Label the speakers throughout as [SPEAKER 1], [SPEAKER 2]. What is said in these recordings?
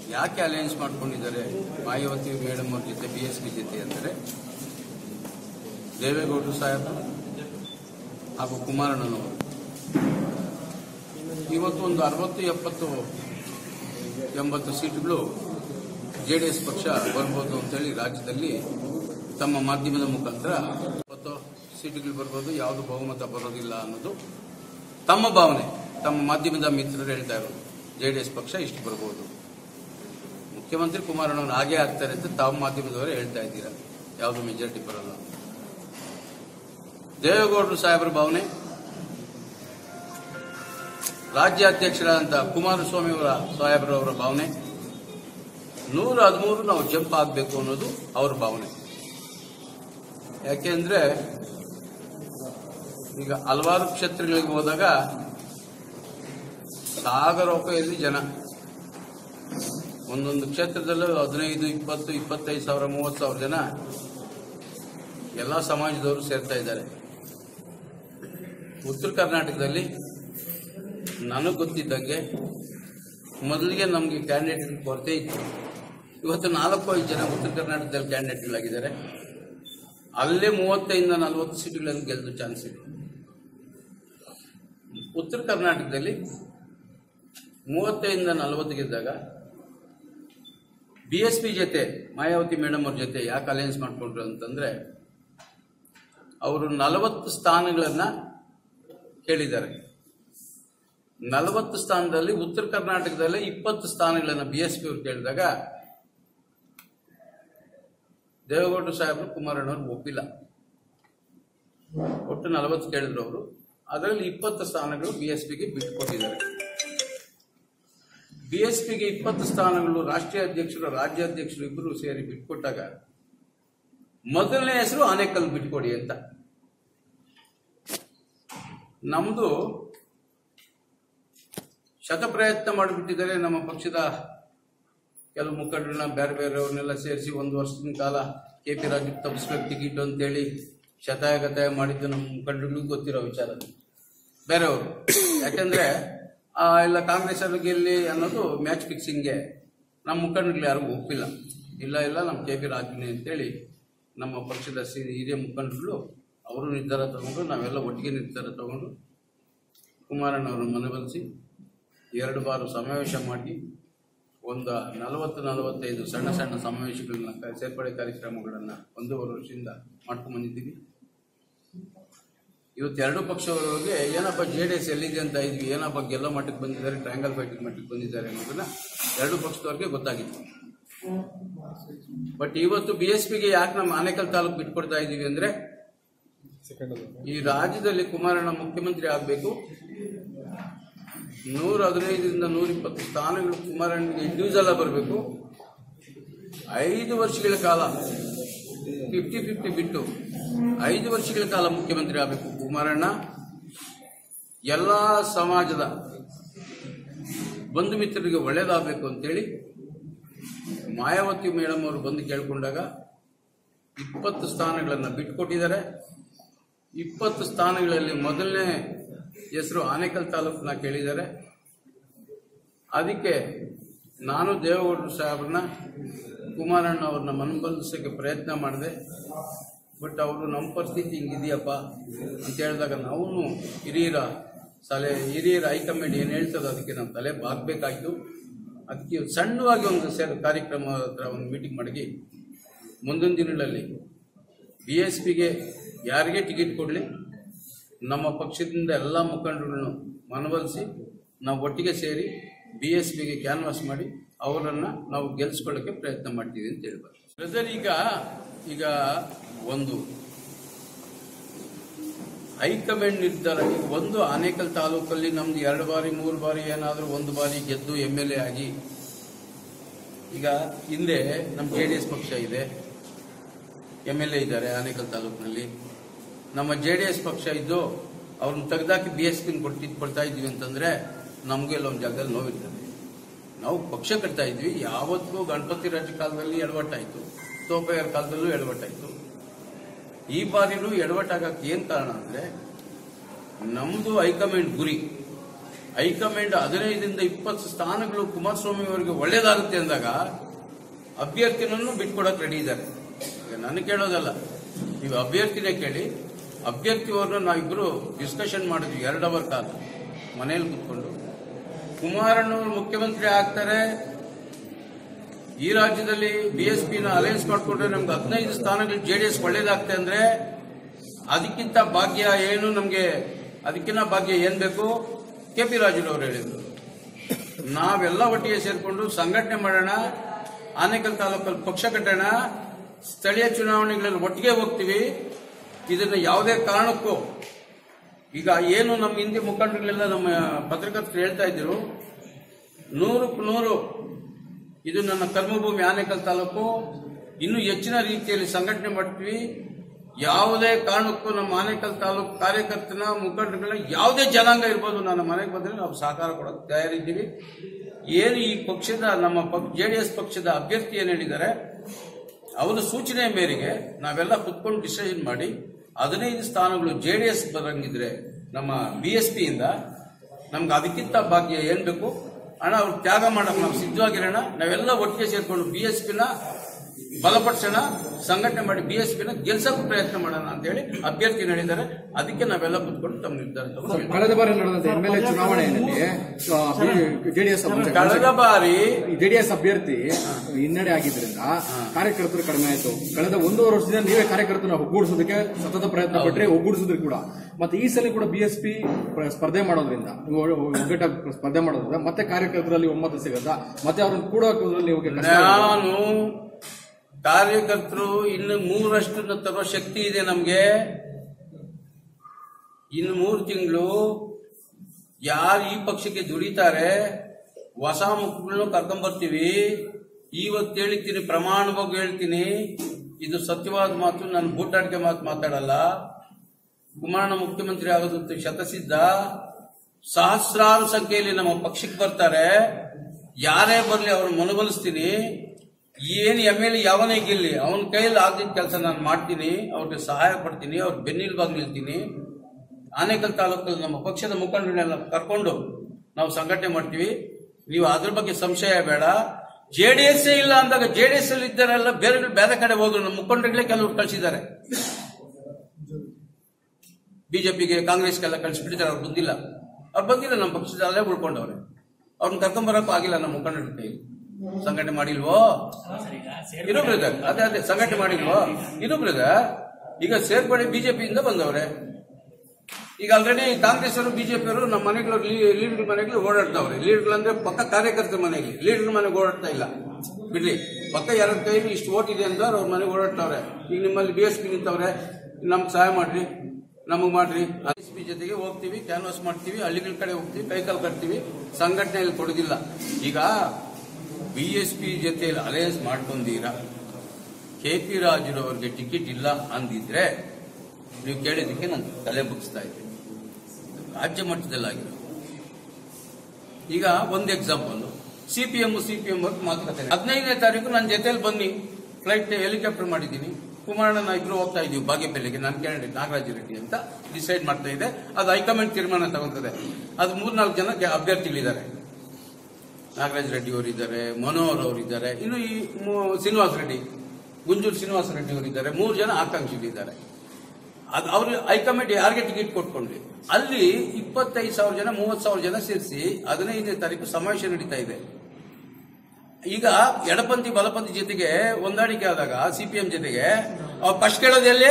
[SPEAKER 1] ಯಾಕೆ ಅಲಯನ್ಸ್ ಮಾಡ್ಕೊಂಡಿದ್ದಾರೆ ಮಾಯಾವತಿ ಮೇಡಮ್ ಅವ್ರ ಜೊತೆ ಬಿ ಎಸ್ ಪಿ ಜೊತೆ ಅಂದರೆ ದೇವೇಗೌಡರು ಸಾಹೇಬರು ಹಾಗೂ ಕುಮಾರಣ್ಣನವರು ಇವತ್ತು ಒಂದು ಅರವತ್ತು ಎಪ್ಪತ್ತು ಎಂಬತ್ತು ಸೀಟುಗಳು ಜೆ ಡಿ ಎಸ್ ಪಕ್ಷ ಬರ್ಬೋದು ಅಂತೇಳಿ ರಾಜ್ಯದಲ್ಲಿ ತಮ್ಮ ಮಾಧ್ಯಮದ ಮುಖಾಂತರ ಇಪ್ಪತ್ತು ಸೀಟುಗಳು ಬರ್ಬೋದು ಯಾವುದು ಬಹುಮತ ಬರೋದಿಲ್ಲ ಅನ್ನೋದು ತಮ್ಮ ಭಾವನೆ ತಮ್ಮ ಮಾಧ್ಯಮದ ಮಿತ್ರರು ಹೇಳ್ತಾ ಇರೋದು ಜೆ ಡಿ ಎಸ್ ಪಕ್ಷ ಇಷ್ಟು ಬರ್ಬೋದು ಮುಖ್ಯಮಂತ್ರಿ ಕುಮಾರಣ್ಣವರು ಹಾಗೆ ಆಗ್ತಾರೆ ಅಂತ ತಾವು ಮಾಧ್ಯಮದವರು ಹೇಳ್ತಾ ಇದ್ದೀರಾ ಯಾವುದು ಮೆಜಾರಿಟಿ ಬರಲ್ಲ ದೇವೇಗೌಡರು ಸಾಹೇಬರ ಭಾವನೆ ರಾಜ್ಯಾಧ್ಯಕ್ಷರಾದಂಥ ಕುಮಾರಸ್ವಾಮಿ ಅವರ ಸಾಹೇಬರವರ ಭಾವನೆ ನೂರ ಹದಿಮೂರು ನಾವು ಜಂಪ್ ಆಗಬೇಕು ಅನ್ನೋದು ಅವ್ರ ಭಾವನೆ ಯಾಕೆಂದ್ರೆ ಈಗ ಹಲವಾರು ಕ್ಷೇತ್ರಗಳಿಗೆ ಹೋದಾಗ ಸಾಗರೋಕೆಯಲ್ಲಿ ಜನ ಒಂದೊಂದು ಕ್ಷೇತ್ರದಲ್ಲೂ ಹದಿನೈದು ಇಪ್ಪತ್ತು ಇಪ್ಪತ್ತೈದು ಸಾವಿರ ಮೂವತ್ತು ಸಾವಿರ ಜನ ಎಲ್ಲ ಸಮಾಜದವರು ಸೇರ್ತಾ ಇದ್ದಾರೆ ಉತ್ತರ ಕರ್ನಾಟಕದಲ್ಲಿ ನನಗೆ ಗೊತ್ತಿದ್ದಂಗೆ ಮೊದಲಿಗೆ ನಮಗೆ ಕ್ಯಾಂಡಿಡೇಟ್ ಕೊರತೆ ಇತ್ತು ಇವತ್ತು ನಾಲ್ಕು ಐದು ಜನ ಉತ್ತರ ಕರ್ನಾಟಕದಲ್ಲಿ ಕ್ಯಾಂಡಿಡೇಟ್ಗಳಾಗಿದ್ದಾರೆ ಅಲ್ಲೇ ಮೂವತ್ತೈದಿಂದ ನಲವತ್ತು ಸೀಟುಗಳನ್ನು ಗೆಲ್ಲಲು ಚಾನ್ಸ್ ಇದೆ ಉತ್ತರ ಕರ್ನಾಟಕದಲ್ಲಿ ಮೂವತ್ತೈದಿಂದ ನಲವತ್ತು ಗೆದ್ದಾಗ ಬಿ ಎಸ್ ಪಿ ಜೊತೆ ಮಾಯಾವತಿ ಮೇಡಮ್ ಅವ್ರ ಜೊತೆ ಯಾಕೆ ಅಲಯನ್ಸ್ ಮಾಡ್ಕೊಂಡ್ರು ಅಂತಂದ್ರೆ ಅವರು ನಲವತ್ತು ಸ್ಥಾನಗಳನ್ನ ಕೇಳಿದ್ದಾರೆ ನಲವತ್ತು ಸ್ಥಾನದಲ್ಲಿ ಉತ್ತರ ಕರ್ನಾಟಕದಲ್ಲಿ ಇಪ್ಪತ್ತು ಸ್ಥಾನಗಳನ್ನು ಬಿ ಎಸ್ ಪಿ ಅವರು ಕೇಳಿದಾಗ ದೇವೇಗೌಡರು ಸಾಹೇಬರು ಕುಮಾರಣ್ಣವ್ರು ಒಪ್ಪಿಲ್ಲ ಒಟ್ಟು ನಲವತ್ತು ಕೇಳಿದ್ರು ಅವರು ಅದರಲ್ಲಿ ಇಪ್ಪತ್ತು ಸ್ಥಾನಗಳು ಬಿ ಎಸ್ ಪಿಗೆ ಬಿಟ್ಟುಕೊಟ್ಟಿದ್ದಾರೆ ಬಿ ಎಸ್ ಪಿಗೆ ಇಪ್ಪತ್ತು ಸ್ಥಾನಗಳು ರಾಷ್ಟ್ರೀಯ ಅಧ್ಯಕ್ಷರು ರಾಜ್ಯಾಧ್ಯಕ್ಷರು ಇಬ್ಬರು ಸೇರಿ ಬಿಟ್ಕೊಟ್ಟಾಗ ಮೊದಲನೇ ಹೆಸರು ಆನೇಕಲ್ ಬಿಟ್ಕೊಡಿ ಅಂತ ನಮ್ದು ಶತಪ್ರಯತ್ನ ಮಾಡಿಬಿಟ್ಟಿದ್ದಾರೆ ನಮ್ಮ ಪಕ್ಷದ ಕೆಲವು ಮುಖಂಡರನ್ನ ಬೇರೆ ಬೇರೆಯವ್ರನ್ನೆಲ್ಲ ಸೇರಿಸಿ ಒಂದು ವರ್ಷದ ಕಾಲ ಕೆ ಪಿ ರಾಜು ತಪ್ಪಿಸ್ಬೇಕು ಟಿಕೆಟ್ ಅಂತೇಳಿ ಶತಾಯ ಗತಾಯ ಮಾಡಿದ್ದು ನಮ್ಮ ಮುಖಂಡರಿಗೂ ಗೊತ್ತಿರೋ ವಿಚಾರ ಬೇರೆಯವರು ಯಾಕಂದ್ರೆ ಆ, ಇಲ್ಲ ಕಾಂಗ್ರೆಸ್ ಅವರು ಗೆಲ್ಲಿ ಅನ್ನೋದು ಮ್ಯಾಚ್ ಫಿಕ್ಸಿಂಗ್ಗೆ ನಮ್ಮ ಮುಖಂಡರುಗಳು ಯಾರಿಗೂ ಒಪ್ಪಿಲ್ಲ ಇಲ್ಲ ಇಲ್ಲ ನಮ್ಮ ಕೆ ಪಿ ರಾಜುನೇ ಅಂತೇಳಿ ನಮ್ಮ ಪಕ್ಷದ ಸಿ ಹಿರಿಯ ಮುಖಂಡರುಗಳು ಅವರು ನಿರ್ಧಾರ ತಗೊಂಡು ನಾವೆಲ್ಲ ಒಟ್ಟಿಗೆ ನಿರ್ಧಾರ ತಗೊಂಡು ಕುಮಾರಣ್ಣವರನ್ನು ಮನವೊಲಿಸಿ ಎರಡು ಬಾರು ಸಮಾವೇಶ ಮಾಡಿ ಒಂದು ನಲವತ್ತು ನಲವತ್ತೈದು ಸಣ್ಣ ಸಣ್ಣ ಸಮಾವೇಶಗಳನ್ನ ಕ- ಸೇರ್ಪಡೆ ಕಾರ್ಯಕ್ರಮಗಳನ್ನು ಒಂದೂವರೆ ವರ್ಷದಿಂದ ಮಾಡ್ಕೊಂಡು ಬಂದಿದ್ದೀವಿ ಇವತ್ತು ಎರಡು ಪಕ್ಷದವರಿಗೆ ಏನಪ್ಪ ಜೆ ಡಿ ಎಸ್ ಎಲ್ಲಿದೆ ಅಂತ ಇದ್ವಿ ಏನಪ್ಪ ಗೆಲ್ಲ ಮಟ್ಟಕ್ಕೆ ಬಂದಿದ್ದಾರೆ ಟ್ರಯಾಂಗಲ್ ಫೈಟಿಂಗ್ ಮಟ್ಟಕ್ಕೆ ಬಂದಿದ್ದಾರೆ ಅನ್ನೋದನ್ನ ಎರಡು ಪಕ್ಷದವ್ರಿಗೆ ಗೊತ್ತಾಗಿತ್ತು ಬಟ್ ಇವತ್ತು ಬಿ ಎಸ್ ಪಿಗೆ ಯಾಕೆ ನಮ್ಮ ಆನೇಕಲ್ ತಾಲೂಕು ಬಿಟ್ಕೊಡ್ತಾ ಇದ್ದೀವಿ ಅಂದ್ರೆ ಈ ರಾಜ್ಯದಲ್ಲಿ ಕುಮಾರಣ್ಣ ಮುಖ್ಯಮಂತ್ರಿ ಆಗಬೇಕು ನೂರ ಹದಿನೈದರಿಂದ ನೂರ ಇಪ್ಪತ್ತು ಸ್ಥಾನಗಳು ಕುಮಾರಣ್ಣಗೆ ಇಂಡಿವಿಜುವಲ್ ಬರಬೇಕು ಐದು ವರ್ಷಗಳ ಕಾಲ ಫಿಫ್ಟಿ ಫಿಫ್ಟಿ ಬಿಟ್ಟು ಐದು ವರ್ಷಗಳ ಕಾಲ ಮುಖ್ಯಮಂತ್ರಿ ಆಗಬೇಕು ಕುಮಾರಣ್ಣ ಎಲ್ಲ ಸಮಾಜದ ಬಂಧು ಮಿತ್ರರಿಗೆ ಒಳ್ಳೇದಾಗಬೇಕು ಅಂತೇಳಿ ಮಾಯಾವತಿ ಮೇಡಮ್ ಅವರು ಬಂದು ಕೇಳಿಕೊಂಡಾಗ ಇಪ್ಪತ್ತು ಸ್ಥಾನಗಳನ್ನು ಬಿಟ್ಟುಕೊಟ್ಟಿದ್ದಾರೆ ಇಪ್ಪತ್ತು ಸ್ಥಾನಗಳಲ್ಲಿ ಮೊದಲನೇ ಹೆಸರು ಆನೇಕಲ್ ತಾಲೂಕನ್ನ ಕೇಳಿದ್ದಾರೆ ಅದಕ್ಕೆ ನಾನು ದೇವೇಗೌಡರು ಸಾಹೇಬ್ರನ್ನ ಕುಮಾರಣ್ಣ ಅವ್ರನ್ನ ಮನಬಲಿಸೋಕ್ಕೆ ಪ್ರಯತ್ನ ಮಾಡಿದೆ ಬಟ್ ಅವರು ನಮ್ಮ ಪರಿಸ್ಥಿತಿ ಹಿಂಗಿದೆಯಪ್ಪ ಅಂತ ಹೇಳಿದಾಗ ನಾವು ಹಿರಿಯರ ಸಲಹೆ ಹಿರಿಯರ ಹೈಕಮಾಂಡ್ ಏನು ಹೇಳ್ತದೋ ಅದಕ್ಕೆ ನಾವು ತಲೆ ಬಾಗಬೇಕಾಯ್ತು ಅದಕ್ಕೆ ಸಣ್ಣವಾಗಿ ಒಂದು ಸೇರ್ ಕಾರ್ಯಕ್ರಮ ಹತ್ರ ಒಂದು ಮೀಟಿಂಗ್ ಮಾಡಿ ಮುಂದಿನ ದಿನಗಳಲ್ಲಿ ಬಿ ಎಸ್ ಪಿಗೆ ಯಾರಿಗೆ ಟಿಕೆಟ್ ಕೊಡಲಿ ನಮ್ಮ ಪಕ್ಷದಿಂದ ಎಲ್ಲ ಮುಖಂಡರನ್ನು ಮನವೊಲಿಸಿ ನಾವು ಒಟ್ಟಿಗೆ ಸೇರಿ ಬಿ ಎಸ್ ಪಿಗೆ ಕ್ಯಾನ್ವಾಸ್ ಮಾಡಿ ಅವರನ್ನು ನಾವು ಗೆಲ್ಲಿಸ್ಕೊಳ್ಳೋಕ್ಕೆ ಪ್ರಯತ್ನ ಮಾಡ್ತೀವಿ ಅಂತ ಹೇಳ್ಬೋದು ಬ್ರದರ್ ಈಗ ಈಗ ಒಂದು ಹೈಕಮಾಂಡ್ ನಿರ್ಧಾರ ಈಗ ಒಂದು ಆನೇಕಲ್ ತಾಲೂಕಲ್ಲಿ ನಮ್ದು ಎರಡು ಬಾರಿ ಮೂರು ಬಾರಿ ಏನಾದರೂ ಒಂದು ಬಾರಿ ಗೆದ್ದು ಎಮ್ ಎಲ್ ಎ ಆಗಿ ಈಗ ಹಿಂದೆ ನಮ್ಮ ಜೆ ಡಿ ಎಸ್ ಪಕ್ಷ ಇದೆ ಎಮ್ ಎಲ್ ಎ ಇದ್ದಾರೆ ಆನೇಕಲ್ ತಾಲೂಕಿನಲ್ಲಿ ನಮ್ಮ ಜೆ ಡಿ ಎಸ್ ಪಕ್ಷ ಇದ್ದು ಅವ್ರನ್ನ ತೆಗೆದಾಕಿ ಬಿ ಎಸ್ ಪಿನ ಕೊಟ್ಟು ಕೊಡ್ತಾ ಇದ್ವಿ ಅಂತಂದ್ರೆ ನಮಗೂ ಎಲ್ಲ ಒಂದು ಜಾಗದಲ್ಲಿ ನೋವಿರ್ತದೆ ನಾವು ಪಕ್ಷ ಕಟ್ತಾ ಇದ್ವಿ ಯಾವತ್ತಿಗೂ ಗಣಪತಿ ರಾಜ ಕಾಲದಲ್ಲಿ ಎಡವಟ್ಟಾಯ್ತು ತೋಪಯ್ಯರ ಕಾಲದಲ್ಲೂ ಎಡವಟ್ಟಾಯ್ತು ಈ ಬಾರಿನೂ ಎಡವಟ್ಟಾಗಕ್ಕೆ ಏನ್ ಕಾರಣ ಅಂದ್ರೆ ನಮ್ದು ಹೈಕಮಾಂಡ್ ಗುರಿ ಹೈಕಮಾಂಡ್ ಹದಿನೈದರಿಂದ ಇಪ್ಪತ್ತು ಸ್ಥಾನಗಳು ಕುಮಾರಸ್ವಾಮಿ ಅವರಿಗೆ ಒಳ್ಳೇದಾಗುತ್ತೆ ಅಂದಾಗ ಅಭ್ಯರ್ಥಿನನ್ನು ಬಿಟ್ಕೊಡಕ್ ರೆಡಿ ಇದ್ದಾರೆ ಈಗ ನಾನು ಕೇಳೋದಲ್ಲ ನೀವು ಅಭ್ಯರ್ಥಿನೇ ಕೇಳಿ ಅಭ್ಯರ್ಥಿಯವ್ರನ್ನ ನಾವಿಬ್ರು ಡಿಸ್ಕಷನ್ ಮಾಡಿದ್ವಿ ಎರಡು ಅವರ್ ಕಾಲ ಮನೆಯಲ್ಲಿ ಕೂತ್ಕೊಂಡು ಕುಮಾರಣ್ಣವರು ಮುಖ್ಯಮಂತ್ರಿ ಆಗ್ತಾರೆ ಈ ರಾಜ್ಯದಲ್ಲಿ ಬಿಎಸ್ಪಿನ ಅಲಯನ್ಸ್ ಮಾಡಿಕೊಂಡ್ರೆ ನಮ್ಗೆ ಹದಿನೈದು ಸ್ಥಾನಗಳು ಜೆಡಿಎಸ್ ಒಳ್ಳೇದಾಗ್ತದೆ ಅಂದ್ರೆ ಅದಕ್ಕಿಂತ ಭಾಗ್ಯ ಏನು ನಮ್ಗೆ ಅದಕ್ಕಿಂತ ಭಾಗ್ಯ ಏನ್ ಬೇಕು ಕೆ ಪಿ ರಾಜುರವರು ಹೇಳಿದ್ರು ನಾವೆಲ್ಲ ಒಟ್ಟಿಗೆ ಸೇರ್ಕೊಂಡು ಸಂಘಟನೆ ಮಾಡೋಣ ಆನೇಕಲ್ ತಾಲೂಕಲ್ಲಿ ಪಕ್ಷ ಕಟ್ಟೋಣ ಸ್ಥಳೀಯ ಚುನಾವಣೆಗಳಲ್ಲಿ ಒಟ್ಟಿಗೆ ಹೋಗ್ತೀವಿ ಇದನ್ನ ಯಾವುದೇ ಕಾರಣಕ್ಕೂ ಈಗ ಏನು ನಮ್ಮ ಹಿಂದೆ ಮುಖಂಡರುಗಳೆಲ್ಲ ನಮ್ಮ ಪತ್ರಕರ್ತರು ಹೇಳ್ತಾ ಇದ್ರು ನೂರಕ್ಕೆ ನೂರು ಇದು ನನ್ನ ಕರ್ಮಭೂಮಿ ಆನೇಕಲ್ ತಾಲೂಕು ಇನ್ನೂ ಹೆಚ್ಚಿನ ರೀತಿಯಲ್ಲಿ ಸಂಘಟನೆ ಮಾಡ್ತೀವಿ ಯಾವುದೇ ಕಾರಣಕ್ಕೂ ನಮ್ಮ ಆನೇಕಲ್ ತಾಲೂಕು ಕಾರ್ಯಕರ್ತನ ಮುಖಂಡರುಗಳನ್ನ ಯಾವುದೇ ಜನಾಂಗ ಇರ್ಬೋದು ನನ್ನ ಮನೆಗೆ ಬಂದ್ರೆ ನಾವು ಸಹಕಾರ ಕೊಡೋಕೆ ತಯಾರಿದ್ದೀವಿ ಏನು ಈ ಪಕ್ಷದ ನಮ್ಮ ಜೆಡಿಎಸ್ ಪಕ್ಷದ ಅಭ್ಯರ್ಥಿ ಏನು ಹೇಳಿದ್ದಾರೆ ಅವರ ಸೂಚನೆ ಮೇರೆಗೆ ನಾವೆಲ್ಲ ಕುತ್ಕೊಂಡು ಡಿಸಿಷನ್ ಮಾಡಿ ಹದಿನೈದು ಸ್ಥಾನಗಳು ಜೆಡಿಎಸ್ ಬರಂಗಿದ್ರೆ ನಮ್ಮ ಬಿ ಎಸ್ ಪಿಯಿಂದ ನಮ್ಗೆ ಅದಕ್ಕಿಂತ ಭಾಗ್ಯ ಏನ್ ಬೇಕು ಹಣ ಅವ್ರು ತ್ಯಾಗ ಮಾಡಕ್ ನಾವು ಸಿದ್ಧವಾಗಿರೋಣ ನಾವೆಲ್ಲ ಒಟ್ಟಿಗೆ ಸೇರ್ಕೊಂಡು ಬಿ ಎಸ್ ಪಿನ ಬಲಪಡಿಸೋಣ ಸಂಘಟನೆ ಮಾಡಿ ಬಿ ಎಸ್ ಪಿನ ಗೆಲ್ಸಕ್ಕೂ ಪ್ರಯತ್ನ ಮಾಡೋಣ ಅಂತ ಹೇಳಿ ಅಭ್ಯರ್ಥಿ ಹೇಳಿದ್ದಾರೆ ಅದಕ್ಕೆ ನಾವೆಲ್ಲ ಕುತ್ಕೊಂಡು ತಮ್ಮ ನಿರ್ಧಾರ ತಗೊಂಡು
[SPEAKER 2] ಕಳೆದ ಬಾರಿ ನಡೆದಂತ ಎಂ ಎಲ್ ಎ ಚುನಾವಣೆಯಲ್ಲಿ ಜೆಡಿಎಸ್
[SPEAKER 1] ಕಳೆದ ಬಾರಿ
[SPEAKER 2] ಜೆಡಿಎಸ್ ಅಭ್ಯರ್ಥಿ ಹಿನ್ನಡೆ ಆಗಿದ್ರಿಂದ ಕಾರ್ಯಕರ್ತರು ಕಡಿಮೆ ಆಯ್ತು ಕಳೆದ ಒಂದೂವರೆ ವರ್ಷದಿಂದ ನೀವೇ ಕಾರ್ಯಕರ್ತರನ್ನ ಒಗ್ಗೂಡಿಸೋದಕ್ಕೆ ಸತತ ಪ್ರಯತ್ನ ಪಟ್ರೆ ಒಗ್ಗೂಡಿಸಿದ್ರು ಕೂಡ ಮತ್ತೆ ಈ ಸಲ ಕೂಡ ಬಿಎಸ್ಪಿ ಸ್ಪರ್ಧೆ ಮಾಡೋದ್ರಿಂದ ನೀವು ಒಗ್ಗಟ್ಟಾಗಿ ಸ್ಪರ್ಧೆ ಮಾಡೋದ್ರಿಂದ ಮತ್ತೆ ಕಾರ್ಯಕರ್ತರಲ್ಲಿ ಒಮ್ಮತ ಸಿಗತ್ತಾ ಮತ್ತೆ ಅವ್ರನ್ನ ಕೂಡ ಹಾಕೋದ್ರಲ್ಲಿ ನಿಮಗೆ ಕಷ್ಟ ಆಗುತ್ತಾ?
[SPEAKER 1] ನಾನು ಕಾರ್ಯಕರ್ತರು ಇನ್ನು ಮೂರಷ್ಟು ತರುವ ಶಕ್ತಿ ಇದೆ ನಮ್ಗೆ ಇನ್ನು ಮೂರು ತಿಂಗಳು ಯಾರು ಈ ಪಕ್ಷಕ್ಕೆ ದುಡಿತಾರೆ ಹೊಸ ಮುಖಗಳನ್ನು ಕರ್ಕೊಂಬರ್ತೀವಿ ಇವತ್ತು ಹೇಳ್ತೀನಿ ಪ್ರಮಾಣವಾಗಿ ಹೇಳ್ತೀನಿ ಇದು ಸತ್ಯವಾದ ಮಾತು ನಾನು ಬೂಟಾಟಿಕೆ ಮಾತು ಮಾತಾಡಲ್ಲ ಕುಮಾರಣ್ಣ ಮುಖ್ಯಮಂತ್ರಿ ಆಗೋದಂತೂ ಶತಸಿದ್ಧ ಸಹಸ್ರಾರು ಸಂಖ್ಯೆಯಲ್ಲಿ ನಮ್ಮ ಪಕ್ಷಕ್ಕೆ ಬರ್ತಾರೆ ಯಾರೇ ಬರಲಿ ಅವ್ರನ್ನ ಮನವೊಲಿಸ್ತೀನಿ ಏನು ಎಮ್ ಎಲ್ ಎ ಯಾವನೇ ಗೆಲ್ಲಿ ಅವನ ಕೈಯಲ್ಲಿ ಆಗದಿದ್ದ ಕೆಲಸ ನಾನು ಮಾಡ್ತೀನಿ ಅವ್ರಿಗೆ ಸಹಾಯ ಪಡ್ತೀನಿ ಅವ್ರ ಬೆನ್ನಿಲ್ಬಾಗ್ ನಿಲ್ತೀನಿ ಆನೇಕಲ್ ತಾಲೂಕಲ್ಲಿ ನಮ್ಮ ಪಕ್ಷದ ಮುಖಂಡರನ್ನೆಲ್ಲ ಕರ್ಕೊಂಡು ನಾವು ಸಂಘಟನೆ ಮಾಡ್ತೀವಿ ನೀವು ಅದ್ರ ಬಗ್ಗೆ ಸಂಶಯ ಬೇಡ ಜೆ ಡಿ ಎಸ್ ಇಲ್ಲ ಅಂದಾಗ ಜೆ ಡಿ ಎಸ್ ಅಲ್ಲಿ ಇದ್ದಾರೆಲ್ಲ ಬೇರೆ ಬೇರೆ ಕಡೆ ಹೋದ್ರು ನಮ್ಮ ಮುಖಂಡರುಗಳೇ ಕೆಲವರು ಕಳಿಸಿದ್ದಾರೆ ಬಿಜೆಪಿಗೆ ಕಾಂಗ್ರೆಸ್ಗೆಲ್ಲ ಕಳಿಸ್ಬಿಟ್ಟಿದ್ದಾರೆ ಅವ್ರು ಬಂದಿಲ್ಲ ಅವ್ರು ಬಂದಿಲ್ಲ ನಮ್ಮ ಪಕ್ಷದ ಅಲ್ಲೇ ಉಳ್ಕೊಂಡವ್ರೆ ಅವ್ರನ್ನ ಕರ್ಕೊಂಬರಕ್ಕೂ ಆಗಿಲ್ಲ ನಮ್ಮ ಮುಖಂಡರ ಕೈ ಸಂಘಟನೆ ಮಾಡಿಲ್ವೋ ಇರೋ ಬ್ರದರ್ ಅದೇ ಅದೇ ಸಂಘಟನೆ ಮಾಡಿಲ್ವೋ ಇರೋ ಬ್ರದರ್ ಈಗ ಸೇರ್ಪಡೆ ಬಿಜೆಪಿಯಿಂದ ಬಂದವ್ರೆ ಈಗ ಆಲ್ರೆಡಿ ಕಾಂಗ್ರೆಸ್ ಅವರು ಬಿಜೆಪಿ ಅವರು ನಮ್ಮ ಮನೆಗಳು ಲೀಡರ್ ಮನೆಗಳು ಓಡಾಡ್ತಾವ್ರೆ ಲೀಡರ್ ಅಂದ್ರೆ ಪಕ್ಕ ಕಾರ್ಯಕರ್ತರ ಮನೆಗೆ ಲೀಡರ್ ಮನೆಗೆ ಓಡಾಡ್ತಾ ಇಲ್ಲ ಬಿಡ್ಲಿ ಪಕ್ಕ ಯಾರ ಕೈಲಿ ಇಷ್ಟು ಓಟ್ ಇದೆ ಅಂದ್ರೆ ಅವ್ರ ಮನೆಗೆ ಓಡಾಡ್ತಾವ್ರೆ ಈಗ ನಿಮ್ಮಲ್ಲಿ ಬಿ ಎಸ್ ಪಿ ನಿಂತವ್ರೆ ನಮ್ಗೆ ಸಹಾಯ ಮಾಡ್ರಿ ನಮಗ್ ಮಾಡ್ರಿ ಎಸ್ ಪಿ ಜೊತೆಗೆ ಹೋಗ್ತೀವಿ ಕ್ಯಾನ್ವಾಸ್ ಮಾಡ್ತೀವಿ ಹಳ್ಳಿಗಳ ಕಡೆ ಹೋಗ್ತೀವಿ ಕೈಕಾಲು ಕಟ್ತೀವಿ ಸಂಘಟನೆಯಲ್ಲಿ ಕೊಡೋದಿಲ್ಲ ಈಗ ಬಿ ಎಸ್ ಪಿ ಜೊತೆಯಲ್ಲಿ ಅಲಯನ್ಸ್ ಮಾಡ್ಕೊಂಡೀರಾ ಕೆ ಪಿ ರಾಜುರವರಿಗೆ ಟಿಕೆಟ್ ಇಲ್ಲ ಅಂದಿದ್ರೆ ನೀವು ಕೇಳಿದ್ದಕ್ಕೆ ನಾನು ತಲೆ ಬಗ್ಸ್ತಾ ಇದ್ದೆ ರಾಜ್ಯ ಮಟ್ಟದಲ್ಲಾಗಿರೋ ಈಗ ಒಂದು example C P M C P M ಮಾತುಕತೆ ಹದಿನೈದನೇ ತಾರೀಕು ನನ್ನ ಜೊತೆಲಿ ಬನ್ನಿ ಫ್ಲೈಟ್ ಹೆಲಿಕಾಪ್ಟರ್ ಮಾಡಿದ್ದೀನಿ ಕುಮಾರಣ್ಣ ನಾ ಇಬ್ರು ಹೋಗ್ತಾ ಇದೀವಿ ಬಾಗೇಪಲ್ಲಿಗೆ ನಾನು ಕ್ಯಾಂಡಿಡೇಟ್ ನಾಗರಾಜ ರೆಡ್ಡಿ ಅಂತ ಡಿಸೈಡ್ ಮಾಡ್ತಾ ಇದೆ ಅದು ಹೈಕಮಾಂಡ್ ತೀರ್ಮಾನ ತಗೊಳ್ತದೆ ಅದು ಮೂರ್ನಾಲ್ಕು ಜನ ಗೆ- ಅಭ್ಯರ್ಥಿಗಳಿದ್ದಾರೆ ನಾಗರಾಜ್ ರೆಡ್ಡಿ ಅವರು ಇದ್ದಾರೆ ಮನೋಹರ್ ಅವರು ಇದ್ದಾರೆ ಇನ್ನು ಈ ಮು- ಶ್ರೀನಿವಾಸ್ ರೆಡ್ಡಿ ಗುಂಜೂರು ಶ್ರೀನಿವಾಸ ರೆಡ್ಡಿ ಅವರು ಇದ್ದಾರೆ ಮೂರು ಜನ ಆಕಾಂಕ್ಷಿಗಳಿದ್ದಾರೆ ಅದು ಅವ್ರು ಹೈಕಮಾಂಡ್ ಯಾರಿಗೆ ಟಿಕೆಟ್ ಕೊಟ್ಕೊಂಡ್ವಿ ಅಲ್ಲಿ ಇಪ್ಪತ್ತೈದು ಸಾವಿರ ಜನ ಮೂವತ್ತು ಸಾವಿರ ಜನ ಸೇರಿಸಿ ಹದಿನೈದನೇ ತಾರೀಕು ಸಮಾವೇಶ ನಡೀತಾ ಇದೆ ಈಗ ಎಡಪಂಥಿ ಬಲಪಂಥಿ ಜೊತೆಗೆ ಹೊಂದಾಣಿಕೆ ಆದಾಗ ಸಿಪಿಎಂ ಜೊತೆಗೆ ಅವ್ರು ಫಸ್ಟ್ ಕೇಳೋದು ಎಲ್ಲಿ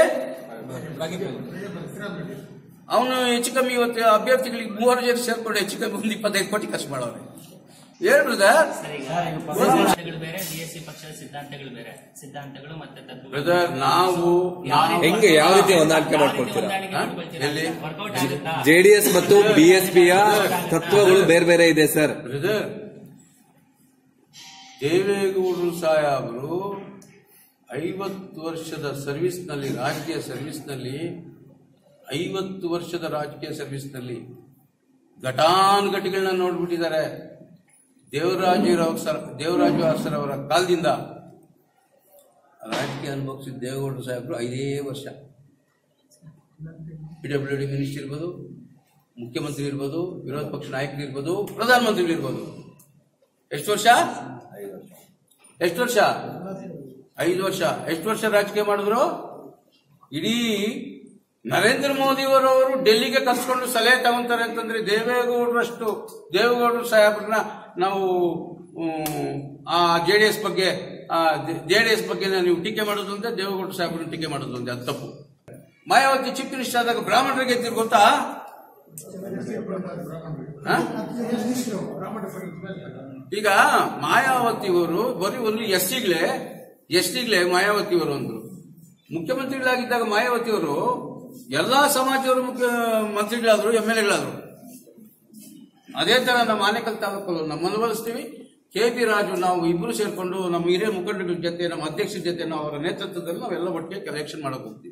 [SPEAKER 1] ಅವನು ಹೆಚ್ಚು ಕಮ್ಮಿ ಇವತ್ತು ಅಭ್ಯರ್ಥಿಗಳಿಗೆ ಮೂವರು ಜನ ಸೇರ್ಕೊಂಡು ಹೆಚ್ಚು ಕಮ್ಮಿ ಒಂದು ಇಪ್ಪತ್ತೈದು ಕೋಟಿ ಖರ್ಚು ಮಾಡೋರೆ ಹೇಳ್ರದ
[SPEAKER 3] ಸರ್, ಈಗ ಸಿದ್ಧಾಂತಗಳು ಬೇರೆ ಬಿಎಸ್ಸಿ ಪಕ್ಷದ ಸಿದ್ಧಾಂತಗಳು ಬೇರೆ ಸಿದ್ಧಾಂತಗಳು ಮತ್ತೆ ತತ್ವಗಳು
[SPEAKER 1] ಬ್ರದರ್ ನಾವು ನಾವು-
[SPEAKER 4] ಹೆಂಗೆ ಯಾವ ರೀತಿ ಹೊಂದಾಣಿಕೆ ಮಾಡ್ಕೊಳ್ತೀರಾ
[SPEAKER 1] ಹಾ? ಎಲ್ಲಿ?
[SPEAKER 3] ವರ್ಕೌಟ್ ಆಗುತ್ತಾ
[SPEAKER 4] ಜೆಡಿಎಸ್ ಮತ್ತು ಬಿಎಸ್ಪಿಯ ತತ್ವಗಳು ಬೇರೆ ಬೇರೆ ಇದೆ ಸರ್
[SPEAKER 1] ಬ್ರದರ್ ದೇವೇಗೌಡರು ಸಾಹೇಬರು ಐವತ್ತು ವರ್ಷದ ಸರ್ವಿಸ್ನಲ್ಲಿ ರಾಜಕೀಯ ಸರ್ವಿಸ್ನಲ್ಲಿ ಐವತ್ತು ವರ್ಷದ ರಾಜಕೀಯ ಸರ್ವಿಸ್ನಲ್ಲಿ ಘಟಾನುಘಟಿಗಳನ್ನ ನೋಡ್ಬಿಟ್ಟಿದ್ದಾರೆ ದೇವರಾಜರಾವ್ ಸರ್ ದೇವರಾಜು ಸರ್ ಅವರ ಕಾಲದಿಂದ ರಾಜಕೀಯ ಅನುಭವಿಸಿದ ದೇವೇಗೌಡರು ಸಾಹೇಬರು ಐದೇ ವರ್ಷ ಪಿ ಡಬ್ಲ್ಯೂ ಡಿ ಮಿನಿಸ್ಟರ್ ಇರ್ಬೋದು ಮುಖ್ಯಮಂತ್ರಿ ಇರ್ಬೋದು ವಿರೋಧ ಪಕ್ಷ ನಾಯಕರು ಇರ್ಬೋದು ಪ್ರಧಾನಮಂತ್ರಿಗಳು ಇರ್ಬೋದು ಎಷ್ಟು ವರ್ಷ ಎಷ್ಟು ವರ್ಷ ಐದು ವರ್ಷ ಎಷ್ಟು ವರ್ಷ ರಾಜಕೀಯ ಮಾಡಿದ್ರು ಇಡೀ ನರೇಂದ್ರ ಮೋದಿಯವರವರು ಡೆಲ್ಲಿಗೆ ಕರ್ಸ್ಕೊಂಡು ಸಲಹೆ ತಗೊಂತಾರೆ ಅಂತಂದ್ರೆ ದೇವೇಗೌಡರಷ್ಟು ದೇವೇಗೌಡರು ಸಾಹೇಬ್ರನ್ನ ನಾವು ಹ್ಮ್, ಆ ಜೆ ಡಿ ಎಸ್ ಬಗ್ಗೆ ಜೆ ಡಿ ಎಸ್ ಬಗ್ಗೆ ನೀವು ಟೀಕೆ ಮಾಡೋದು ಅಂತ ದೇವೇಗೌಡ ಸಾಹೇಬ್ರನ್ನ ಟೀಕೆ ಮಾಡೋದು ಅಂತ ಅದು ತಪ್ಪು ಮಾಯಾವತಿ ಚೀಫ್ ಮಿನಿಸ್ಟರ್ ಆದಾಗ ಬ್ರಾಹ್ಮಣರಿಗೆ ಗೆದ್ದಿರು ಗೊತ್ತಾ ಹ? ಈಗ ಮಾಯಾವತಿಯವರು ಬರೀ ಒಂದು ಎಸ್ ಟಿಗ್ಲೆ ಎಸ್ ಟಿಗ್ಲೆ ಮಾಯಾವತಿಯವರು ಅಂದ್ರು ಮುಖ್ಯಮಂತ್ರಿಗಳಾಗಿದ್ದಾಗ ಮಾಯಾವತಿಯವರು ಎಲ್ಲಾ ಸಮಾಜದವರು ಮುಖ್ಯ ಮಂತ್ರಿಗಳಾದ್ರು ಎಂ ಎಲ್ ಎಗಳಾದ್ರು ಅದೇ ತರ ನಮ್ಮ ಆನೇಕಲ್ ತಾಲೂಕಲ್ಲಿ ನಾವು ಮನವೊಲಿಸ್ತೀವಿ ಕೆ ಪಿ ರಾಜು ನಾವು ಇಬ್ರು ಸೇರ್ಕೊಂಡು ನಮ್ಮ ಹಿರಿಯ ಮುಖಂಡಗಳ ಜೊತೆ ನಮ್ಮ ಅಧ್ಯಕ್ಷರ ಜೊತೆ ನಾವು ಅವರ ನೇತೃತ್ವದಲ್ಲಿ ನಾವೆಲ್ಲ ಒಟ್ಟಿಗೆ ಎಲೆಕ್ಷನ್ ಮಾಡಕ್ ಹೋಗ್ತೀವಿ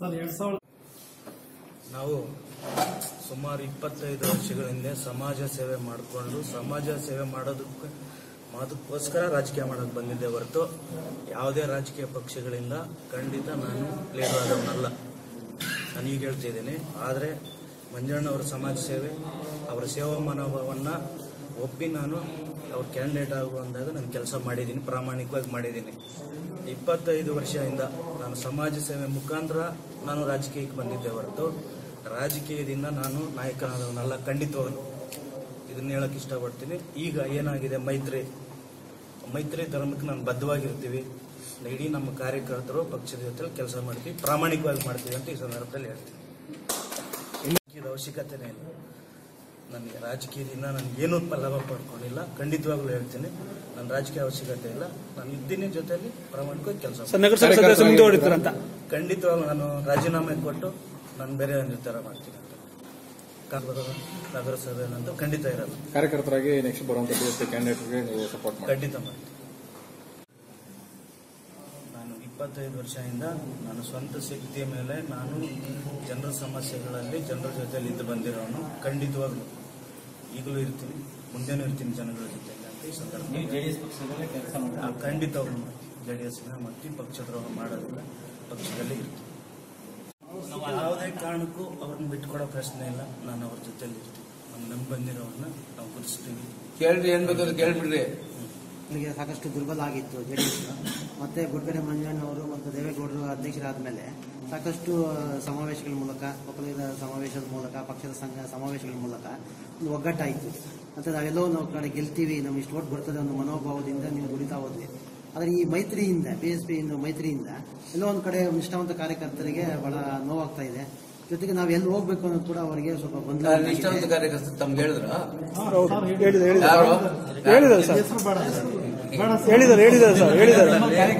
[SPEAKER 5] ನಾವು ಸುಮಾರು ಇಪ್ಪತ್ತೈದು ವರ್ಷಗಳ ಹಿಂದೆ ಸಮಾಜ ಸೇವೆ ಮಾಡಿಕೊಂಡು ಸಮಾಜ ಸೇವೆ ಮಾಡೋದಕ್ಕೆ ಅದಕ್ಕೋಸ್ಕರ ರಾಜಕೀಯ ಮಾಡೋಕೆ ಬಂದಿದ್ದೆ ಹೊರತು ಯಾವುದೇ ರಾಜಕೀಯ ಪಕ್ಷಗಳಿಂದ ಖಂಡಿತ ನಾನು ಲೀಡರ್ ಆದವನಲ್ಲ ನಾನು ಈಗ ಹೇಳ್ತಿದ್ದೀನಿ ಆದರೆ ಮಂಜಣ್ಣವರ ಸಮಾಜ ಸೇವೆ ಅವರ ಸೇವಾ ಮನೋಭಾವವನ್ನು ಒಪ್ಪಿ ನಾನು ಅವ್ರ ಕ್ಯಾಂಡಿಡೇಟ್ ಆಗು ಅಂದಾಗ ನಾನು ಕೆಲಸ ಮಾಡಿದ್ದೀನಿ ಪ್ರಾಮಾಣಿಕವಾಗಿ ಮಾಡಿದ್ದೀನಿ ಇಪ್ಪತ್ತೈದು ವರ್ಷದಿಂದ ನಾನು ಸಮಾಜ ಸೇವೆ ಮುಖಾಂತರ ನಾನು ರಾಜಕೀಯಕ್ಕೆ ಬಂದಿದ್ದೆ ಹೊರತು ರಾಜಕೀಯದಿಂದ ನಾನು ನಾಯಕನಾದವನಲ್ಲ ಖಂಡಿತವಾಗಲು ಇದನ್ನ ಹೇಳಕ್ ಇಷ್ಟಪಡ್ತೀನಿ ಈಗ ಏನಾಗಿದೆ ಮೈತ್ರಿ ಮೈತ್ರಿ ಧರ್ಮಕ್ಕೆ ನಾನು ಬದ್ಧವಾಗಿರ್ತೀವಿ ಇಡೀ ನಮ್ಮ ಕಾರ್ಯಕರ್ತರು ಪಕ್ಷದ ಜೊತೆ ಕೆಲಸ ಮಾಡ್ತೀವಿ ಪ್ರಾಮಾಣಿಕವಾಗಿ ಮಾಡ್ತೀವಿ ಅಂತ ಈ ಸಂದರ್ಭದಲ್ಲಿ ಹೇಳ್ತೀನಿ ಇದು ಅವಶ್ಯಕತೆನೇ ಇಲ್ಲ ನನಗೆ ರಾಜಕೀಯದಿಂದ ನನಗೇನು ಲಾಭ ಪಡ್ಕೊಂಡಿಲ್ಲ ಖಂಡಿತವಾಗ್ಲೂ ಹೇಳ್ತೀನಿ ನನ್ನ ರಾಜಕೀಯ ಅವಶ್ಯಕತೆ ಇಲ್ಲ ನಾನು ಇದ್ದೀನಿ ಜೊತೆಲಿ ಪ್ರಾಮಾಣಿಕವಾಗಿ ಕೆಲಸ
[SPEAKER 6] ನಗರಸಭೆ ಸದಸ್ಯ ಮುಂದೆ ಹೊಡಿತಾರೆ ಅಂತ
[SPEAKER 5] ಖಂಡಿತವಾಗ್ಲೂ ನಾನು ರಾಜೀನಾಮೆ ಕೊಟ್ಟು ನಾನು ಬೇರೆ ನಿರ್ಧಾರ ಮಾಡ್ತೀನಿ ಅಂತ ಕಾಗದ ನಗರಸಭೆ ಅನ್ನೋದು ಖಂಡಿತ ಇರಲ್ಲ
[SPEAKER 2] ಕಾರ್ಯಕರ್ತರಾಗಿ ನೆಕ್ಸ್ಟ್ ಬರುವಂತ ಬಿಎಸ್ಪಿ ಕ್ಯಾಂಡಿಡೇಟ್ಗೆ ನೀವು ಸಪೋರ್ಟ್ ಮಾಡಿ
[SPEAKER 5] ಖಂಡಿತ ಮಾಡ್ತೀನಿ ನಾನು ಇಪ್ಪತ್ತೈದು ವರ್ಷದಿಂದ ನಾನು ಸ್ವಂತ ಶಕ್ತಿಯ ಮೇಲೆ ನಾನು ಜನರ ಸಮಸ್ಯೆಗಳಲ್ಲಿ ಜನರ ಜೊತೆಲಿ ಇದ್ದು ಬಂದಿರೋನು ಖಂಡಿತವಾಗ್ಲು ಈಗಲೂ ಇರ್ತೀನಿ ಮುಂದೆನೂ ಇರ್ತೀನಿ ಜನಗಳ ಜೊತೆ ಅಂತ ಈ ಸಂದರ್ಭ
[SPEAKER 3] ಜೆಡಿಎಸ್ ಪಕ್ಷದಲ್ಲೇ ಕೆಲಸ ಮಾಡ್ತಾರೆ
[SPEAKER 5] ಖಂಡಿತವಾಗ್ಲು ಜೆ ಡಿ ಎಸ್ ಮಾಡ್ತೀವಿ ಪಕ್ಷದ್ರೋಹ ಮಾಡೋದಿಲ್ಲ ಪಕ್ಷದಲ್ಲೇ ಇರ್ತೀನಿ ಯಾವುದೇ ಕಾರಣಕ್ಕೂ ಅವ್ರನ್ನ ಬಿಟ್ಕೊಡೋ ಪ್ರಶ್ನೆ ಇಲ್ಲ ನಾನು ಅವ್ರ ಜೊತೆಲಿ ಇರ್ತೀನಿ ನಮ್ಗೆ ನಂಬಿ ಬಂದಿರೋರನ್ನ ನಾವು ಗುರುತಿಸ್ತೀವಿ
[SPEAKER 1] ಕೇಳ್ರಿ ಏನ್ ಬೇಕಾದ್ರೆ ಕೇಳ್ಬಿಡ್ರಿ
[SPEAKER 7] ನನಗೆ ಸಾಕಷ್ಟು ದುರ್ಬಲ ಆಗಿತ್ತು ಜೆಡಿಎಸ್ ಮತ್ತೆ ಗುಡ್ಗಡೆ ಮಂಜಣ್ಣವರು ಮತ್ತು ದೇವೇಗೌಡರು ಅಧ್ಯಕ್ಷರಾದ ಮೇಲೆ ಸಾಕಷ್ಟು ಸಮಾವೇಶಗಳ ಮೂಲಕ ಒಕ್ಕಲಿಗರ ಸಮಾವೇಶದ ಮೂಲಕ ಪಕ್ಷದ ಸಂಘ ಸಮಾವೇಶಗಳ ಮೂಲಕ ಒಂದು ಒಗ್ಗಟ್ಟಾಯಿತು ಮತ್ತೆ ನಾವೆಲ್ಲೋ ನಾವು ಕಡೆ ಗೆಲ್ತೀವಿ ನಮ್ಗೆ ಇಷ್ಟು ಓಟ್ ಬರ್ತದೆ ಅನ್ನೋ ಮನೋಭಾವದಿಂದ ನೀವು ದುಡಿತಾ ಹೋದ್ವಿ ಆದರೆ ಈ ಮೈತ್ರಿಯಿಂದ ಬಿ ಎಸ್ ಪಿ ಮೈತ್ರಿಯಿಂದ ಎಲ್ಲೋ ಒಂದು ಕಡೆ ನಿಷ್ಠಾವಂತ ಕಾರ್ಯಕರ್ತರಿಗೆ ಬಹಳ ನೋವಾಗ್ತಾ ಇದೆ ಜೊತೆಗೆ ನಾವು ಎಲ್ಲಿ ಹೋಗ್ಬೇಕು ಅನ್ನೋದು ಕೂಡ ಅವರಿಗೆ ಸ್ವಲ್ಪ ಗೊಂದಲ
[SPEAKER 1] ಇಷ್ಟೊಂದು
[SPEAKER 7] ಉಂಟಾಗಿದೆ.
[SPEAKER 1] ಕಾರ್ಯಕರ್ತರು ತಮ್ಗೆ ಹೇಳಿದ್ರ
[SPEAKER 6] ಹೌದು ಹೇಳಿದ ಹೇಳಿದ
[SPEAKER 1] ಯಾರು
[SPEAKER 6] ಹೇಳಿದ್ದಾರೆ ಸರ್ ಹೇಳಿದ್ದಾರೆ ಹೇಳಿದ್ದಾರೆ ಸರ್ ಹೇಳಿದ್ದಾರೆ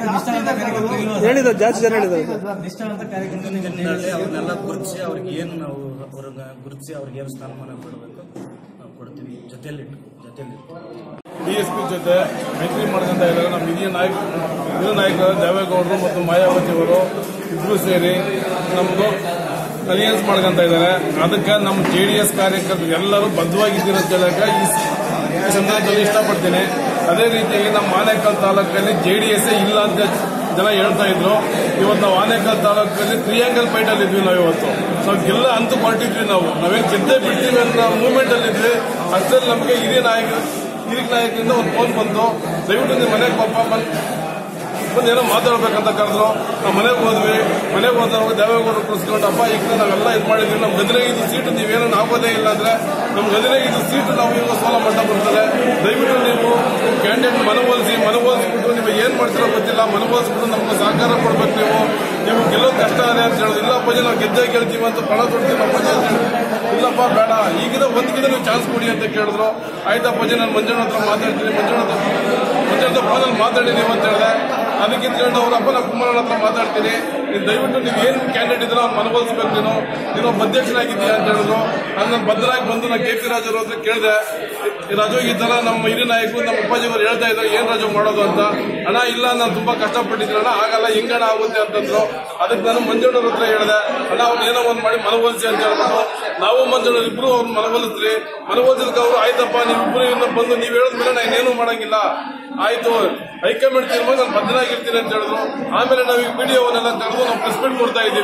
[SPEAKER 6] ಹೇಳಿದ್ದಾರೆ ಜಾಸ್ತಿ ಜನ ಹೇಳಿದ್ದಾರೆ ಸರ್
[SPEAKER 5] ನಿಟ್ಟಿನಲ್ಲಿ ಅವ್ರನ್ನೆಲ್ಲ ಗುರುತಿಸಿ ಅವ್ರಿಗೆ ಏನು ನಾವು ಅವ್ರನ್ನ ಗುರುತಿಸಿ ಅವ್ರಿಗೆ ಏನು ಸ್ಥಾನಮಾನ ಕೊಡಬೇಕು ನಾವು ಕೊಡ್ತೀವಿ ಜೊತೆಲಿಟ್ಟು ಜೊತೆಲಿಟ್ಟು
[SPEAKER 8] ಬಿಎಸ್ಪಿ ಜೊತೆ ಮೈತ್ರಿ ಮಾಡ್ಕೊಂತ ಇದ್ದಾರೆ ನಮ್ಮ ಹಿರಿಯ ನಾಯಕ ಹಿರಿಯ ನಾಯಕರಾದ ದೇವೇಗೌಡರು ಮತ್ತು ಮಾಯಾವತಿ ಅವರು ಇಬ್ರು ಸೇರಿ ನಮ್ದು ಅಲಿಯನ್ಸ್ ಮಾಡ್ಕೊಂತ ಇದ್ದಾರೆ ಅದಕ್ಕೆ ನಮ್ಮ ಜೆ ಡಿ ಎಸ್ ಕಾರ್ಯಕರ್ತರು ಎಲ್ಲರೂ ಬದ್ಧವಾಗಿದ್ದೀರ ಅಂತ ಹೇಳಕ್ಕೆ ಈ ಈ ಸಂದರ್ಭದಲ್ಲಿ ಇಷ್ಟಪಡ್ತೀನಿ ಅದೇ ರೀತಿಯಾಗಿ ನಮ್ಮ ಆನೇಕಲ್ ತಾಲೂಕಲ್ಲಿ ಜೆ ಡಿ ಎಸ್ ಇಲ್ಲ ಅಂತ ಜನ ಹೇಳ್ತಾ ಇದ್ರು ಇವತ್ತು ನಾವು ಆನೇಕಲ್ ತಾಲೂಕಲ್ಲಿ ತ್ರಿಯಾಂಗಲ್ ಫೈಟ್ ಅಲ್ಲಿ ಇದ್ವಿ ನಾವು ಇವತ್ತು ನಾವು ಗೆಲ್ಲ ಅಂತ ಹೊರಟಿದ್ವಿ ನಾವು ನಾವೇನು ಗೆದ್ದೇ ಬಿಡ್ತೀವಿ ಅನ್ನೋ ಮೂವ್ಮೆಂಟ್ ಅಲ್ಲಿ ಇದ್ವಿ ಅಷ್ಟರಲ್ಲಿ ನಮಗೆ ಹಿರಿಯ ನಾಯಕರು ಹಿರಿಯ ನಾಯಕರಿಂದ ಒಂದು ಫೋನ್ ಬಂತು ದಯವಿಟ್ಟು ನಿಮ್ಮ ಮನೆಗೆ ಪಾಪ ಬಂದು ಬಂದು ಏನೋ ಮಾತಾಡ್ಬೇಕಂತ ಕರೆದ್ರು ನಾವು ಮನೆಗೆ ಹೋದ್ವಿ ಮನೆಗೆ ಹೋದಾಗ ದೇವೇಗೌಡರು ಕುಳಿಸ್ಕೊಂಡು ಅಪ್ಪ ಈಗ ನಾವೆಲ್ಲ ಇದು ಮಾಡಿದ್ವಿ ನಮ್ಮ ಹದಿನೈದು ಸೀಟು ನೀವೇನೋ ಆಗೋದೇ ಇಲ್ಲ ಅಂದ್ರೆ ನಮ್ಗೆ ಹದಿನೈದು ಸೀಟು ನಾವು ಈಗ ಸೋಲ ಮಟ್ಟ ಬರ್ತದೆ ದಯವಿಟ್ಟು ನೀವು ಕ್ಯಾಂಡಿಡೇಟ್ ಮನವೊಲಿಸಿ ಮನವೊಲಿಸ್ಬಿಟ್ಟು ನೀವು ಏನ್ ಮಾಡ್ತಿರೋ ಗೊತ್ತಿಲ್ಲ ಮನವೊಲಿಸ್ಬಿಟ್ಟು ನಮ್ಗೆ ಸಹಕಾರ ಕೊಡ್ಬೇಕು ನೀವು ನೀವು ಗೆಲ್ಲೋದು ಕಷ್ಟ ಇದೆ ಅಂತ ಹೇಳಿದ್ರು ಇಲ್ಲ ಅಪ್ಪಾಜಿ ನಾವು ಗೆದ್ದೇ ಗೆಲ್ತೀವಿ ಅಂತ ಪಣ ತೊಡ್ತೀವಿ ಅಪ್ಪಾಜಿ ಅಂತ ಹೇಳಿದ್ರು ಇಲ್ಲಪ್ಪ ಬೇಡ ಈಗಿನ ಒಂದ್ಗಿದ ನೀವು ಚಾನ್ಸ್ ಕೊಡಿ ಅಂತ ಕೇಳಿದ್ರು ಆಯ್ತಪ್ಪಾಜಿ ನಾನು ಮಂಜಣ್ಣ ಹತ್ರ ಮಾತಾಡ್ತೀನಿ ಮಂಜಣ್ಣ ಹತ್ರ ಮಂಜಣ್ಣ ಹತ್ರ ಫೋನಲ್ಲಿ ಮಾತಾಡಿ ನೀವು ಅಂತ ಹೇಳಿದೆ ಅದಕ್ಕೆ ಇದ್ಕೊಂಡು ಅವ್ರ ಅಪ್ಪನ ಕುಮಾರಣ್ಣ ಹತ್ರ ಮಾತಾಡ್ತೀನಿ ನೀವು ದಯವಿಟ್ಟು ನೀವು ಏನು ಕ್ಯಾಂಡಿಡೇಟ್ ಇದ್ರೆ ಅವ್ನು ಮನವೊಲಿಸ್ಬೇಕು ನೀನು ನೀನು ಒಬ್ಬ ಅಧ್ಯಕ್ಷನಾಗಿದ್ದೀಯಾ ಅಂತ ಹೇಳಿದ್ರು ನಾನು ಭದ್ರಾಗಿ ಬಂದು ನಾನು ಕೆ ಪಿ ರಾಜು ಹತ್ರ ಕೇಳಿದೆ ರಾಜು ಈ ತರ ನಮ್ಮ ಹಿರಿಯ ನಾಯಕರು ನಮ್ಮ ಅಪ್ಪಾಜಿ ಅವರು ಹೇಳ್ತಾ ಇದ್ರು ಏನ್ ರಾಜು ಮಾಡೋದು ಅಂತ ಅಣ್ಣ ಇಲ್ಲ ನಾನು ತುಂಬಾ ಕಷ್ಟಪಟ್ಟಿದ್ದೀನಿ ಅಣ್ಣ ಆಗಲ್ಲ ಹೆಂಗಣ ಆಗುತ್ತೆ ಅಂತಂದ್ರು ಅದಕ್ಕೆ ನಾನು ಮಂಜಣ್ಣವ್ರ ಹತ್ರ ಹೇಳಿದೆ ಅಣ್ಣ ಅವ್ನು ಏನೋ ಒಂದು ಮಾಡಿ ಮನವೊಲಿಸಿ ಅಂತ ಹೇಳ್ಬಿಟ್ಟು ನಾವು ಮಂಜಣ್ಣವ್ರು ಇಬ್ರು ಅವ್ರನ್ನ ಮನವೊಲಿಸ್ರಿ ಮನವೊಲಿಸಿದಕ್ಕೆ ಅವರು ಆಯ್ತಪ್ಪ ನೀವಿಬ್ರು ಇನ್ನ ಬಂದು ನೀವ್ ಹೇಳಿದ್ಮೇಲೆ ನಾನು ಏನೂ ಮಾಡಂಗಿಲ್ಲ ಆಯ್ತು ಹೈಕಮಾಂಡ್ ತೀರ್ಮಾನ ನಾನು ಬದ್ಧನಾಗಿರ್ತೀನಿ ಅಂತ ಹೇಳಿದ್ರು ಆಮೇಲೆ ನಾವು ಈ ವಿಡಿಯೋವನ್ನೆಲ್ಲ ತೆಗೆದು ನಾವು ಪ್ರೆಸ್ ಮೀಟ್ ಕೊಡ್ತಾ ಇದ್ದೀವಿ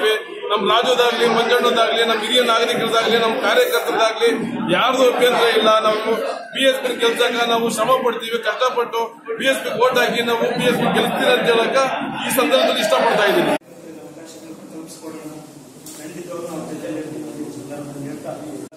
[SPEAKER 8] ನಮ್ಮ ರಾಜುದಾಗ್ಲಿ ಮಂಜಣ್ಣದಾಗ್ಲಿ ನಮ್ಮ ಹಿರಿಯ ನಾಗರಿಕರದಾಗ್ಲಿ ನಮ್ಮ ಕಾರ್ಯಕರ್ತರದಾಗ್ಲಿ ಯಾರ್ದು ಅಭ್ಯಂತರ ಇಲ್ಲ ನಾವು ಬಿ ಎಸ್ ಪಿ ಕೆಲಸಕ್ಕೆ ನಾವು ಶ್ರಮ ಪಡ್ತೀವಿ ಕಷ್ಟಪಟ್ಟು ಬಿ ಎಸ್ ಪಿ ಓಟ್ ಹಾಕಿ ನಾವು ಬಿ ಎಸ್ ಪಿ ಗೆಲ್ತೀವಿ ಅಂತ ಹೇಳಕ ಈ ಸಂದರ್ಭದಲ್ಲಿ ಇಷ್ಟಪಡ್ತಾ ಇದ್ದೀನಿ
[SPEAKER 7] ಖಂಡಿತವಾಗ್ಲೂ ನಮ್ಮ ಜೊತೆಯಲ್ಲಿ ಇರ್ತೀವಿ ಅಂತ ಹೇಳ್ತಾ